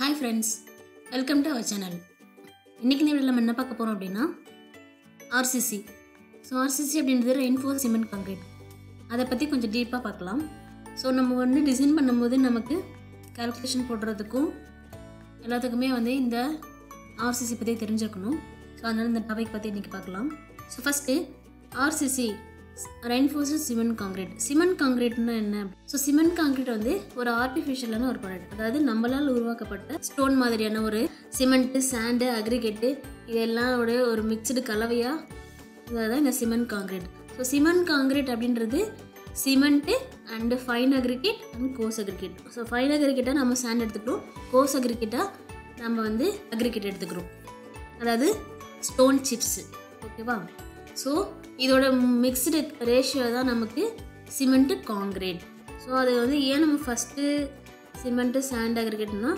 hi friends welcome to our channel இன்றைக்கி இந்த வீடியோவில் நம்ம என்ன பார்க்க போகிறோம் அப்படின்னா ஆர்சிசி ஸோ ஆர்சிசி அப்படின்றது ரெயின்ஃபோர் சிமெண்ட் கான்க்ரீட் அதை பற்றி கொஞ்சம் டீப்பாக பார்க்கலாம் ஸோ நம்ம வந்து டிசைன் பண்ணும்போது நமக்கு கால்குலேஷன் போடுறதுக்கும் எல்லாத்துக்குமே வந்து இந்த ஆர்சிசி பற்றி தெரிஞ்சிருக்கணும் ஸோ அதனால் இந்த டாபிக் பற்றி இன்றைக்கி பார்க்கலாம் so first RCC reinforced cement concrete cement கான்க்ரீட்னா என்ன ஸோ சிமெண்ட் கான்க்ரீட் வந்து ஒரு ஆர்டிஃபிஷியலான ஒரு ப்ராடக்ட் அதாவது நம்மளால் உருவாக்கப்பட்ட ஸ்டோன் மாதிரியான ஒரு சிமெண்ட்டு சாண்டு அக்ரிகேட்டு இதெல்லாம் ஒரு ஒரு மிக்சடு கலவையாக தான் இந்த cement concrete so cement concrete அப்படின்றது cement and fine aggregate and coarse aggregate so fine அக்ரிகேட்டாக நம்ம சாண்ட் எடுத்துக்கிறோம் கோஸ் அக்ரிகேட்டாக நம்ம வந்து அக்ரிகேட் எடுத்துக்கிறோம் அதாவது ஸ்டோன் சிப்ஸு ஓகேவா ஸோ இதோட மிக்ஸ்டு ரேஷியோ தான் நமக்கு சிமெண்ட்டு கான்க்ரீட் ஸோ அது வந்து ஏன் நம்ம ஃபஸ்ட்டு சிமெண்ட்டு சாண்ட் அக்ரிகேட்னா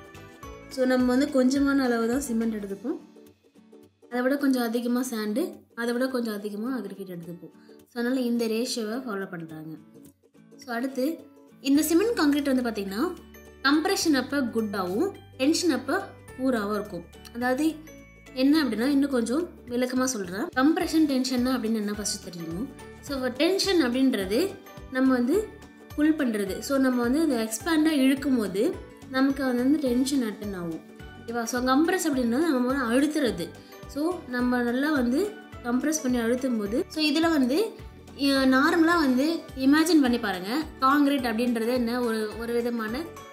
ஸோ நம்ம வந்து கொஞ்சமான அளவு தான் சிமெண்ட் எடுத்துப்போம் அதை விட கொஞ்சம் அதிகமாக சாண்டு அதை விட கொஞ்சம் அதிகமாக அக்ரிகேட் எடுத்துப்போம் ஸோ அதனால் இந்த ரேஷியோவை ஃபாலோ பண்ணுறாங்க ஸோ அடுத்து இந்த சிமெண்ட் கான்க்ரீட் வந்து பார்த்திங்கன்னா கம்ப்ரெஷன் அப்போ குட்டாகவும் டென்ஷன் அப்போ பூராகவும் இருக்கும் அதாவது என்ன அப்படின்னா இன்னும் கொஞ்சம் விளக்கமாக சொல்கிறேன் கம்ப்ரெஷன் டென்ஷன்னா அப்படின்னு என்ன ஃபஸ்ட்டு தெரியணும் ஸோ டென்ஷன் அப்படின்றது நம்ம வந்து புல் பண்ணுறது ஸோ நம்ம வந்து அதை எக்ஸ்பேண்டாக இழுக்கும் போது நமக்கு அது வந்து டென்ஷன் அட்டன் ஆகும் ஓகேவா ஸோ கம்ப்ரெஸ் அப்படின்னா நம்ம வந்து அழுத்துறது ஸோ நம்ம நல்லா வந்து கம்ப்ரெஸ் பண்ணி அழுத்தும் போது ஸோ இதில் வந்து நார்மலாக வந்து இமேஜின் பண்ணி பாருங்கள் காங்கிரீட் அப்படின்றது என்ன ஒரு ஒரு விதமான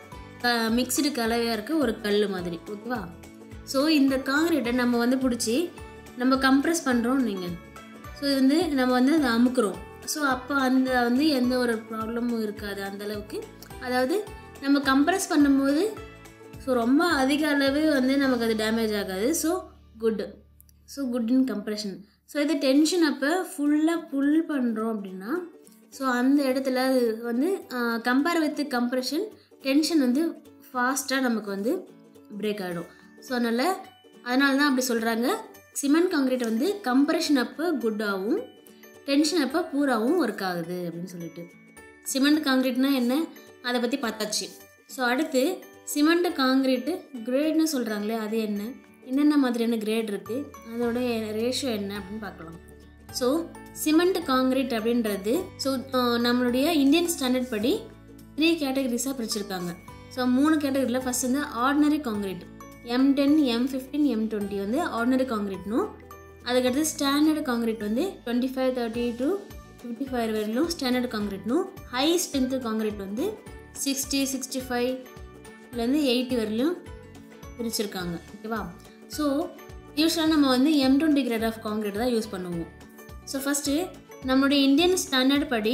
மிக்சடு கலவையாக இருக்க ஒரு கல் மாதிரி ஓகேவா ஸோ இந்த காங்கிரீட்டை நம்ம வந்து பிடிச்சி நம்ம கம்ப்ரெஸ் பண்ணுறோம் நீங்கள் ஸோ இது வந்து நம்ம வந்து அதை அமுக்குறோம் ஸோ அப்போ அந்த வந்து எந்த ஒரு ப்ராப்ளமும் இருக்காது அந்த அளவுக்கு அதாவது நம்ம கம்ப்ரெஸ் பண்ணும்போது ஸோ ரொம்ப அதிக அளவு வந்து நமக்கு அது டேமேஜ் ஆகாது so good so good in compression so இது டென்ஷன் அப்போ ஃபுல்லாக புல் பண்ணுறோம் அப்படின்னா ஸோ அந்த இடத்துல அது வந்து கம்பேர் வித் கம்ப்ரெஷன் டென்ஷன் வந்து ஃபாஸ்ட்டாக நமக்கு வந்து பிரேக் ஆகிடும் ஸோ அதனால் அதனால தான் அப்படி சொல்கிறாங்க சிமெண்ட் காங்கிரீட் வந்து கம்ப்ரெஷன் அப்போ குட்டாகவும் டென்ஷன் அப்போ பூராவும் ஒர்க் ஆகுது அப்படின்னு சொல்லிட்டு சிமெண்ட் காங்கிரீட்னா என்ன அதை பற்றி பார்த்தாச்சு ஸோ அடுத்து சிமெண்ட் காங்கிரீட்டு கிரேட்னு சொல்கிறாங்களே அது என்ன என்னென்ன மாதிரியான கிரேட் இருக்குது அதோட ரேஷியோ என்ன அப்படின்னு பார்க்கலாம் ஸோ சிமெண்ட் காங்கிரீட் அப்படின்றது ஸோ நம்மளுடைய இந்தியன் ஸ்டாண்டர்ட் படி த்ரீ கேட்டகரிஸாக பிரிச்சிருக்காங்க ஸோ மூணு கேட்டகரியில் ஃபஸ்ட் வந்து ordinary concrete M ten M fifteen M twenty வந்து ஆர்டினரி காங்கிரீட்னும் அதுக்கடுத்து ஸ்டாண்டர்டு காங்கிரீட் வந்து twenty five thirty to fifty five வரையிலும் ஸ்டாண்டர்டு காங்கிரீட்னும் ஹை ஸ்ட்ரென்த்து காங்கிரீட் வந்து சிக்ஸ்டி சிக்ஸ்டி ஃபைவ்லேருந்து எயிட்டி வரையிலும் பிரிச்சிருக்காங்க ஓகேவா ஸோ யூஸ்வலாக நம்ம வந்து M twenty grade of concrete தான் யூஸ் பண்ணுவோம் ஸோ ஃபஸ்ட்டு நம்மளுடைய இந்தியன் ஸ்டாண்டர்ட் படி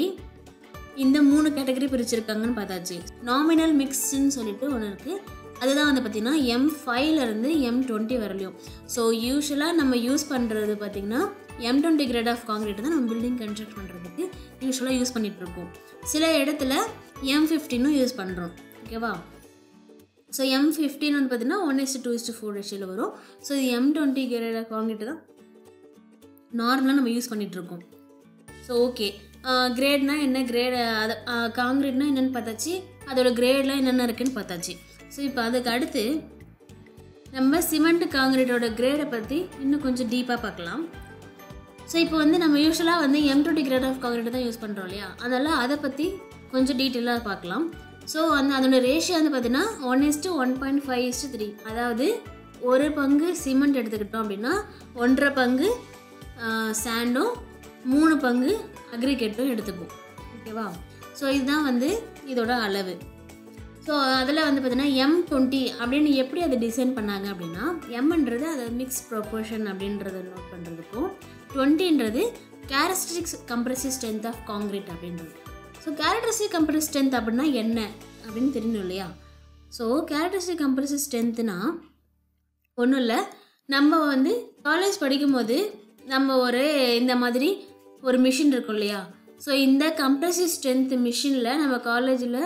இந்த மூணு கேட்டகரி பிரிச்சிருக்காங்கன்னு பார்த்தாச்சு நாமினல் மிக்ஸ்ன்னு சொல்லிட்டு ஒன்று இருக்குது அதுதான் வந்து பார்த்திங்கன்னா எம் ஃபைவ்லேருந்து எம் டுவெண்ட்டி வரலையும் ஸோ யூஸ்வலாக நம்ம யூஸ் பண்ணுறது பார்த்திங்கன்னா M twenty grade of concrete தான் நம்ம பில்டிங் கன்ஸ்ட்ரக்ட் பண்ணுறதுக்கு யூஸ்வலாக யூஸ் பண்ணிகிட்ருக்கோம் சில இடத்துல எம் ஃபிஃப்டினும் யூஸ் பண்ணுறோம் ஓகேவா ஸோ எம் ஃபிஃப்டின் வந்து பார்த்திங்கன்னா one is to two is to four ரேஷியோவில் வரும் ஸோ இது M twenty grade of concrete தான் நார்மலாக நம்ம யூஸ் பண்ணிகிட்ருக்கோம் ஸோ ஓகே கிரேட்னா என்ன கிரேட் அது காங்கிரீட்னா என்னென்னு பார்த்தாச்சு அதோட கிரேட்லாம் என்னென்ன இருக்குன்னு பார்த்தாச்சு ஸோ இப்போ அதுக்கு அடுத்து நம்ம சிமெண்ட் காங்கிரீட்டோட கிரேடை பற்றி இன்னும் கொஞ்சம் டீப்பாக பார்க்கலாம் ஸோ இப்போ வந்து நம்ம யூஸ்வலாக வந்து M twenty grade of concrete தான் யூஸ் பண்ணுறோம் இல்லையா அதனால் அதை பற்றி கொஞ்சம் டீட்டெயிலாக பார்க்கலாம் ஸோ அந்த அதோட ரேஷியோ வந்து பார்த்தீங்கன்னா one is to one point five is to three அதாவது ஒரு பங்கு சிமெண்ட் எடுத்துக்கிட்டோம் அப்படின்னா ஒன்றரை பங்கு சாண்டும் மூணு பங்கு அக்ரிகேட்டும் எடுத்துப்போம் ஓகேவா ஸோ இதுதான் வந்து இதோட அளவு ஸோ அதில் வந்து பார்த்தீங்கன்னா எம் டுவெண்ட்டி அப்படின்னு எப்படி அதை டிசைன் பண்ணாங்க அப்படின்னா எம்ன்றது அது மிக்ஸ் ப்ரொப்போர்ஷன் அப்படின்றத நோட் பண்ணுறதுக்கும் டுவெண்ட்டின்றது characteristics compressive strength of concrete அப்படின்றது ஸோ கேரக்டரிஸ்டிக் கம்ப்ரசிவ் ஸ்ட்ரென்த் அப்படின்னா என்ன அப்படின்னு தெரியணும் இல்லையா ஸோ கேரக்டரிஸ்டிக் கம்ப்ரசிவ் ஸ்ட்ரென்த்னா ஒன்றும் இல்லை நம்ம வந்து காலேஜ் படிக்கும்போது நம்ம ஒரு இந்த மாதிரி ஒரு மிஷின் இருக்கும் இல்லையா ஸோ இந்த கம்ப்ரசிவ் ஸ்ட்ரென்த் மிஷினில் நம்ம காலேஜில்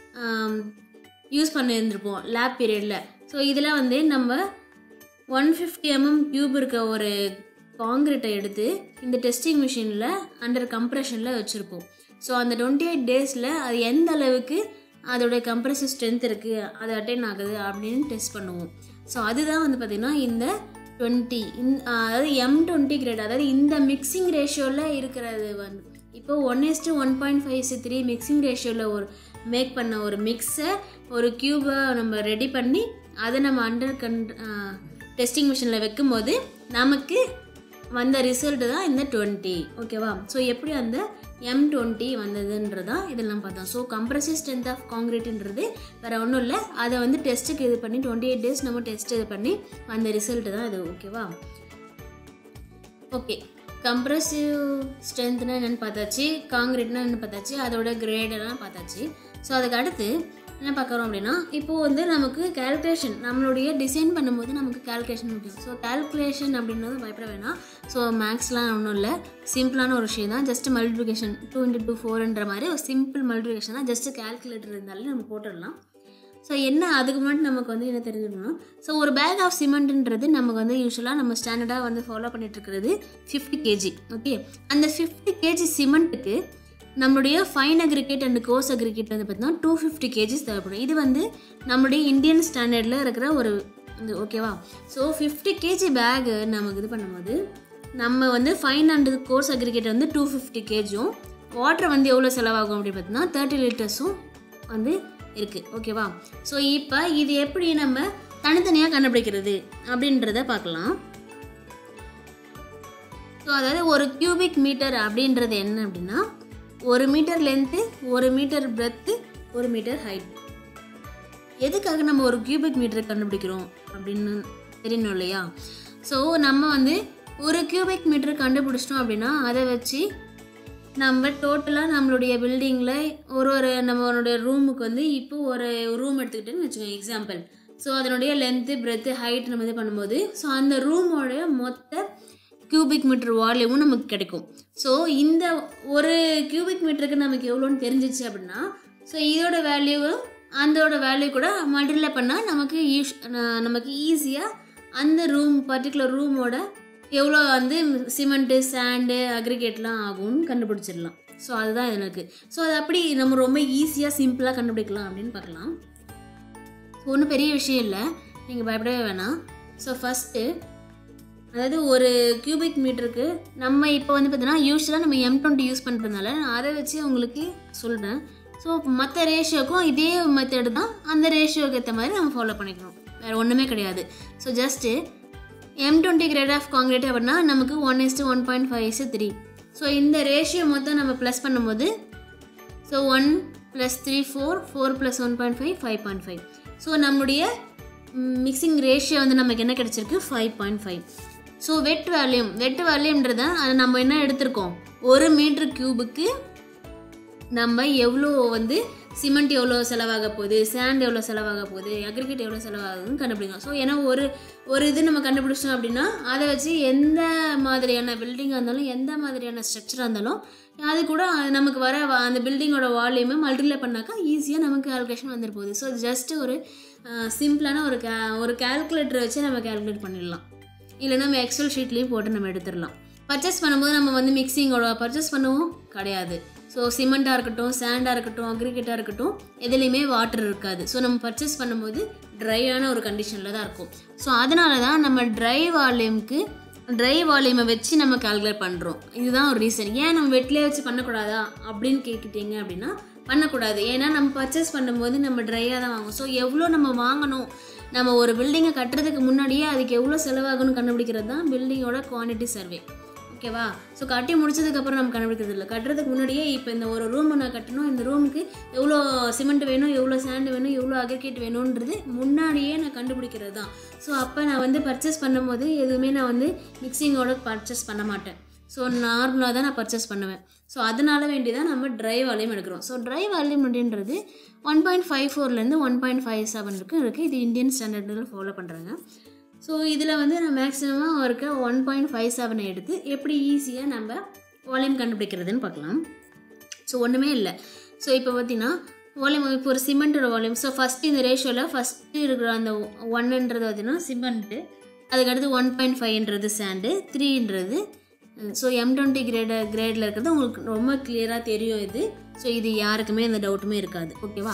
யூஸ் பண்ணியிருந்திருப்போம் லேப் பீரியடில் ஸோ இதில் வந்து நம்ம ஒன் ஃபிஃப்டி எம்எம் டியூப் இருக்க ஒரு காங்கிரீட்டை எடுத்து இந்த டெஸ்டிங் மிஷினில் அண்டர் கம்ப்ரெஷனில் வச்சுருப்போம் ஸோ அந்த டுவெண்ட்டி எயிட் டேஸில் அது எந்த அளவுக்கு அதோட கம்ப்ரசிவ் ஸ்ட்ரென்த் இருக்குது அது அட்டைன் ஆகுது அப்படின்னு டெஸ்ட் பண்ணுவோம் ஸோ அதுதான் வந்து பார்த்திங்கன்னா இந்த டுவெண்ட்டி இன் அதாவது எம் டுவெண்ட்டி கிரேட் அதாவது இந்த மிக்சிங் ரேஷியோவில் இருக்கிறது வந்து இப்போ one is to one point five C three mixing ரேஷியோவில் ஒரு மேக் பண்ண ஒரு மிக்ஸை ஒரு க்யூபை நம்ம ரெடி பண்ணி அதை நம்ம அண்டர் கன் டெஸ்டிங் மிஷினில் வைக்கும்போது நமக்கு வந்த ரிசல்ட்டு தான் இந்த டுவெண்ட்டி ஓகேவா ஸோ எப்படி அந்த எம் டுவெண்ட்டி வந்ததுன்றதான் இதெல்லாம் பார்த்தோம் ஸோ கம்ப்ரசிவ் ஸ்ட்ரென்த் ஆஃப் காங்கிரீட்ன்றது வேறு ஒன்றும் இல்லை அதை வந்து டெஸ்ட்டுக்கு இது பண்ணி டுவெண்ட்டி எயிட் டேஸ் நம்ம டெஸ்ட் இது பண்ணி அந்த ரிசல்ட்டு தான் இது ஓகேவா ஓகே கம்ப்ரசிவ் ஸ்ட்ரென்த்னா என்னென்னு பார்த்தாச்சு காங்கிரீட்னா என்னென்னு பார்த்தாச்சு அதோட கிரேடெல்லாம் பார்த்தாச்சு ஸோ அதுக்கு அடுத்து என்ன பார்க்குறோம் அப்படின்னா இப்போது வந்து நமக்கு கால்குலேஷன் நம்மளுடைய டிசைன் பண்ணும்போது நமக்கு கால்குலேஷன் முக்கியம் ஸோ கால்குலேஷன் அப்படின்றது பயப்பட வேணாம் ஸோ மேக்ஸ்லாம் ஒன்றும் இல்லை சிம்பிளான ஒரு விஷயம் தான் just multiplication two into two ஃபோர்ன்ற மாதிரி ஒரு சிம்பிள் மல்டிபிகேஷன் தான் ஜஸ்ட் கால்குலேட்டர் இருந்தாலே நம்ம போட்டுடலாம் ஸோ என்ன அதுக்கு முன்னாடி நமக்கு வந்து என்ன தெரிஞ்சுக்கணும் ஸோ ஒரு பேக் ஆஃப் சிமெண்ட்ன்றது நமக்கு வந்து யூஸ்வலாக நம்ம ஸ்டாண்டர்டாக வந்து ஃபாலோ பண்ணிட்டு இருக்கிறது ஃபிஃப்டி கேஜி ஓகே அந்த ஃபிஃப்டி கேஜி சிமெண்ட்டுக்கு நம்மளுடைய fine aggregate and coarse aggregate வந்து பார்த்தீங்கன்னா டூ ஃபிஃப்டி கேஜிஸ் தேவைப்படும் இது வந்து நம்மளுடைய இந்தியன் ஸ்டாண்டர்டில் இருக்கிற ஒரு இது ஓகேவா ஸோ ஃபிஃப்டி கேஜி பேகு நமக்கு இது பண்ணும்போது நம்ம வந்து ஃபைன் அண்ட் கோர்ஸ் அக்ரிகேட் வந்து டூ ஃபிஃப்டி கேஜும் வாட்டர் வந்து எவ்வளோ செலவாகும் அப்படின்னு பார்த்தீங்கன்னா தேர்ட்டி லிட்டர்ஸும் வந்து இருக்குது ஓகேவா ஸோ இப்போ இது எப்படி நம்ம தனித்தனியாக கண்டுபிடிக்கிறது அப்படின்றத பார்க்கலாம் ஸோ அதாவது ஒரு கியூபிக் மீட்டர் அப்படின்றது என்ன அப்படின்னா ஒரு மீட்டர் லென்த்து ஒரு மீட்டர் பிரெத்து ஒரு மீட்டர் ஹைட் எதுக்காக நம்ம ஒரு கியூபிக் மீட்டர் கண்டுபிடிக்கிறோம் அப்படின்னு தெரியணும் இல்லையா ஸோ நம்ம வந்து ஒரு கியூபிக் மீட்டர் கண்டுபிடிச்சிட்டோம் அப்படின்னா அதை வச்சு நம்ம டோட்டலாக நம்மளுடைய பில்டிங்கில் ஒரு ஒரு நம்மளுடைய ரூமுக்கு வந்து இப்போ ஒரு ரூம் எடுத்துக்கிட்டேன்னு வச்சுக்கோங்க எக்ஸாம்பிள் ஸோ அதனுடைய லென்த்து பிரெத்து ஹைட் நம்ம இது பண்ணும்போது ஸோ அந்த ரூமோட மொத்த கியூபிக் மீட்டர் வால்யூமும் நமக்கு கிடைக்கும் ஸோ இந்த ஒரு கியூபிக் மீட்டருக்கு நமக்கு எவ்வளோன்னு தெரிஞ்சிச்சு அப்படின்னா ஸோ இதோட வேல்யூவும் அதோட வேல்யூ கூட மல்டிப்ளை பண்ணால் நமக்கு யூஸ் நமக்கு ஈஸியாக அந்த ரூம் பர்டிகுலர் ரூமோட எவ்வளோ வந்து சிமெண்ட்டு சாண்டு அக்ரிகேட்லாம் ஆகும்னு கண்டுபிடிச்சிடலாம் ஸோ அதுதான் எனக்கு ஸோ அது அப்படி நம்ம ரொம்ப ஈஸியாக சிம்பிளாக கண்டுபிடிக்கலாம் அப்படின்னு பார்க்கலாம் ஒன்றும் பெரிய விஷயம் இல்லை நீங்கள் பயப்படவே வேணாம் ஸோ ஃபஸ்ட்டு அதாவது ஒரு கியூபிக் மீட்டருக்கு நம்ம இப்போ வந்து பார்த்தீங்கன்னா யூஸ்வலாக நம்ம எம் டுவெண்ட்டி யூஸ் பண்ணுறதுனால நான் அதை வச்சு உங்களுக்கு சொல்கிறேன் ஸோ மற்ற ரேஷியோக்கும் இதே மெத்தடு தான் அந்த ரேஷியோக்கு ஏற்ற மாதிரி நம்ம ஃபாலோ பண்ணிக்கணும் வேறு ஒன்றுமே கிடையாது so just M twenty grade of concrete அப்படின்னா நமக்கு one is to one point five is to three so இந்த ரேஷியோ மொத்தம் நம்ம ப்ளஸ் பண்ணும்போது so one plus three four four plus one point five five point five so நம்முடைய mixing ratio வந்து நமக்கு என்ன கிடச்சிருக்கு five point five so wet volume wet வேல்யூம்ன்றத அது நம்ம என்ன எடுத்திருக்கோம் ஒரு மீட்ரு க்யூபுக்கு நம்ம எவ்வளோ வந்து சிமெண்ட் எவ்வளோ செலவாக போகுது சேண்ட் எவ்வளோ செலவாக போகுது அக்ரிகேட் எவ்வளோ செலவாகுதுன்னு கண்டுபிடிக்கலாம் ஸோ ஏன்னா ஒரு ஒரு இது நம்ம கண்டுபிடிச்சோம் அப்படின்னா அதை வச்சு எந்த மாதிரியான பில்டிங்காக இருந்தாலும் எந்த மாதிரியான ஸ்ட்ரக்சராக இருந்தாலும் அது கூட அது நமக்கு வர வ- அந்த பில்டிங்கோட வால்யூமை மல்டிப்ளை பண்ணாக்கா ஈஸியாக நமக்கு கால்குலேஷன் வந்துட்டு போகுது ஸோ ஜஸ்ட் ஒரு சிம்பிளான ஒரு கே ஒரு கால்குலேட்டர் வச்சு நம்ம கால்குலேட் பண்ணிடலாம் இல்லைன்னா நம்ம எக்ஸல் ஷீட்லேயும் போட்டு நம்ம எடுத்துடலாம் பர்ச்சேஸ் பண்ணும்போது நம்ம வந்து மிக்சிங்கோட பர்ச்சேஸ் பண்ணுவோம் கிடையாது ஸோ சிமெண்ட்டாக இருக்கட்டும் சாண்டாக இருக்கட்டும் அக்ரிகேட்டாக இருக்கட்டும் எதுலேயுமே வாட்டர் இருக்காது ஸோ நம்ம பர்ச்சேஸ் பண்ணும்போது ட்ரையான ஒரு கண்டிஷனில் தான் இருக்கும் ஸோ அதனால தான் நம்ம ட்ரை வால்யூம்க்கு ட்ரை வால்யூமை வச்சு நம்ம கால்குலேட் பண்ணுறோம் இதுதான் ஒரு ரீசன் ஏன் நம்ம வெட்டிலே வச்சு பண்ணக்கூடாதா அப்படின்னு கேட்கிட்டீங்க அப்படின்னா பண்ணக்கூடாது ஏன்னா நம்ம பர்ச்சேஸ் பண்ணும்போது நம்ம ட்ரையாக தான் வாங்குவோம் ஸோ எவ்வளோ நம்ம வாங்கணும் நம்ம ஒரு பில்டிங்கை கட்டுறதுக்கு முன்னாடியே அதுக்கு எவ்வளோ செலவாகும்னு கண்டுபிடிக்கிறது தான் பில்டிங்கோட குவான்டிட்டி சர்வே ஓகேவா ஸோ கட்டி முடிச்சதுக்கப்புறம் நம்ம கண்டுபிடிக்கிறது இல்லை கட்டுறதுக்கு முன்னாடியே இப்போ இந்த ஒரு ரூம் நான் கட்டணும் இந்த ரூமுக்கு எவ்வளோ சிமெண்ட் வேணும் எவ்வளோ சாண்டு வேணும் எவ்வளோ அக்ரிகேட் வேணுன்றது முன்னாடியே நான் கண்டுபிடிக்கிறது தான் ஸோ அப்போ நான் வந்து பர்ச்சேஸ் பண்ணும்போது எதுவுமே நான் வந்து மிக்சிங்கோட பர்ச்சேஸ் பண்ண மாட்டேன் ஸோ நார்மலாக தான் நான் பர்ச்சேஸ் பண்ணுவேன் ஸோ அதனால வேண்டி தான் நம்ம ட்ரை வால்யூம் எடுக்கிறோம் ஸோ ட்ரை வால்யூம் அப்படின்றது ஒன் பாயிண்ட் ஃபைவ் ஃபோர்லேருந்து ஒன் பாயிண்ட் ஃபைவ் செவன் இருக்குது இருக்குது இது இந்தியன் ஸ்டாண்டர்டில் ஃபாலோ பண்ணுறாங்க ஸோ இதில் வந்து நான் மேக்ஸிமமாக இருக்க ஒன் பாயிண்ட் ஃபைவ் செவனை எடுத்து எப்படி ஈஸியாக நம்ம வால்யூம் கண்டுபிடிக்கிறதுன்னு பார்க்கலாம் ஸோ ஒன்றுமே இல்லை ஸோ இப்போ பார்த்தீங்கன்னா வால்யூம் இப்போ ஒரு சிமெண்ட்டோட வால்யூம் ஸோ ஃபஸ்ட்டு இந்த ரேஷியோவில் ஃபஸ்ட்டு இருக்கிற அந்த ஒன்னுன்றது பார்த்தீங்கன்னா சிமெண்ட்டு அதுக்கடுத்து ஒன் பாயிண்ட் ஃபைவ்ன்றது சாண்டு த்ரீன்றது ஸோ எம் டுவெண்ட்டி கிரேட கிரேடில் இருக்கிறது உங்களுக்கு ரொம்ப கிளியராக தெரியும் இது ஸோ இது யாருக்குமே எந்த டவுட்டுமே இருக்காது ஓகேவா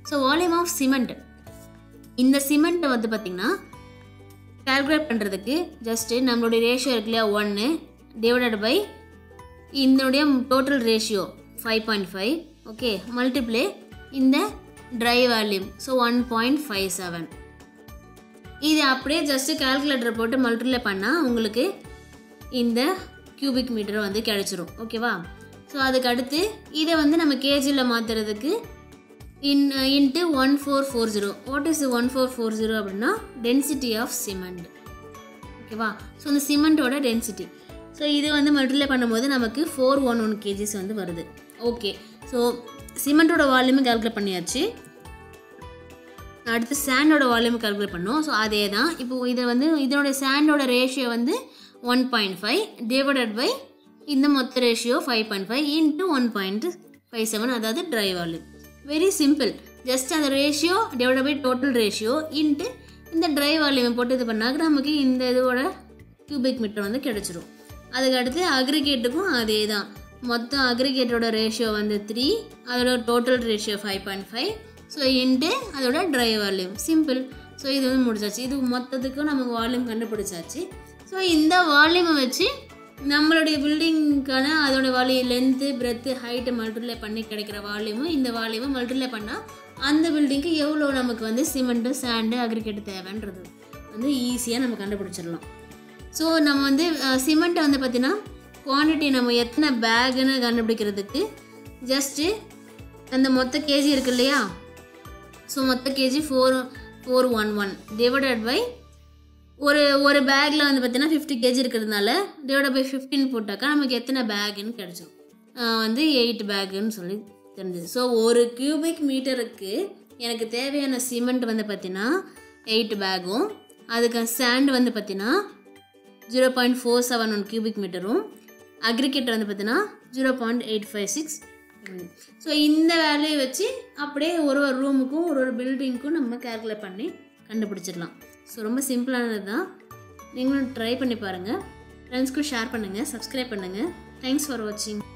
ஸோ வால்யூம் ஆஃப் சிமெண்ட் இந்த சிமெண்ட்டை வந்து பார்த்திங்கன்னா கால்குலேட் பண்ணுறதுக்கு ஜஸ்ட்டு நம்மளுடைய ரேஷியோ இருக்கு இல்லையா ஒன்று டிவைடட் பை இதனுடைய total ratio five point five okay multiply இந்த dry volume so one point five seven இது அப்படியே ஜஸ்ட்டு கால்குலேட்டர் போட்டு மல்டிப்ளை பண்ணால் உங்களுக்கு இந்த கியூபிக் மீட்டர் வந்து கிடச்சிரும் ஓகேவா ஸோ அதுக்கு அடுத்து இதை வந்து நம்ம கேஜியில் மாற்றுறதுக்கு in into one four four zero what is one four four zero அப்படின்னா டென்சிட்டி ஆஃப் சிமெண்ட் ஓகேவா ஸோ இந்த சிமெண்ட்டோட டென்சிட்டி ஸோ இது வந்து மல்டிப்ளை பண்ணும்போது நமக்கு ஃபோர் ஒன் ஒன் கேஜிஸ் வந்து வருது ஓகே ஸோ சிமெண்ட்டோட வால்யூமும் கால்குலேட் பண்ணியாச்சு அடுத்து சாண்டோட வால்யூம் கால்குலேட் பண்ணோம் ஸோ அதே தான் இப்போ இதை வந்து இதனோட சாண்டோட ரேஷியோ வந்து one point five divided by இந்த மொத்த ratio five point five into one point five seven அதாவது dry volume very simple just அந்த ratio divide by total ratio into இந்த ட்ரை வால்யூமை போட்டு இது பண்ணாக்க நமக்கு இந்த இதோட கியூபிக் மீட்டர் வந்து கிடச்சிரும் அதுக்கு அடுத்து அக்ரிகேட்டுக்கும் அதே தான் மொத்தம் அக்ரிகேட்டோட ரேஷியோ வந்து த்ரீ அதோட total ratio five point five so into அதோட ட்ரை வால்யூம் சிம்பிள் ஸோ இது வந்து முடிச்சாச்சு இது மொத்தத்துக்கும் நமக்கு வால்யூம் கண்டுபிடிச்சாச்சு ஸோ இந்த வால்யூமை வச்சு நம்மளுடைய பில்டிங்க்கான அதோட volume length breadth height multiply பண்ணி கிடைக்கிற வால்யூமும் இந்த வால்யூமை மல்டிப்ளை பண்ணால் அந்த பில்டிங்க்கு எவ்வளோ நமக்கு வந்து சிமெண்ட்டு சாண்டு அக்ரிகேட்டு தேவைன்றது வந்து ஈஸியாக நம்ம கண்டுபிடிச்சிடலாம் ஸோ நம்ம வந்து சிமெண்ட்டை வந்து பார்த்தீங்கன்னா குவான்டிட்டி நம்ம எத்தனை பேக்குன்னு கண்டுபிடிக்கிறதுக்கு ஜஸ்ட்டு அந்த மொத்த கேஜி இருக்கு இல்லையா ஸோ மொத்த KG four four one one divided by ஒரு ஒரு பேக்கில் வந்து பார்த்தீங்கன்னா ஃபிஃப்டி கேஜி இருக்கிறதுனால டிவைட் பை ஃபிஃப்டின் போட்டாக்கா நமக்கு எத்தனை பேக்குன்னு கிடச்சிரும் ஆஹ் வந்து எயிட் பேக்குன்னு சொல்லி தெரிஞ்சது ஸோ ஒரு கியூபிக் மீட்டருக்கு எனக்கு தேவையான சிமெண்ட் வந்து பார்த்தீங்கன்னா எயிட் பேக்கும் அதுக்கு சாண்ட் வந்து பார்த்தீங்கன்னா zero point four seven one cubic மீட்டரும் அக்ரிகேட் வந்து பார்த்தீங்கன்னா zero point eight five six so இந்த வேலையை வச்சு அப்படியே ஒரு ஒரு ரூமுக்கும் ஒரு ஒரு பில்டிங்க்கும் நம்ம கேல்குலேட் பண்ணி கண்டுபிடிச்சிடலாம் ஸோ ரொம்ப சிம்பிளானது தான் நீங்களும் ட்ரை பண்ணி பாருங்கள் ஃப்ரெண்ட்ஸ்க்கும் ஷேர் பண்ணுங்கள் சப்ஸ்கிரைப் பண்ணுங்கள் தேங்க்ஸ் ஃபார் வாட்சிங்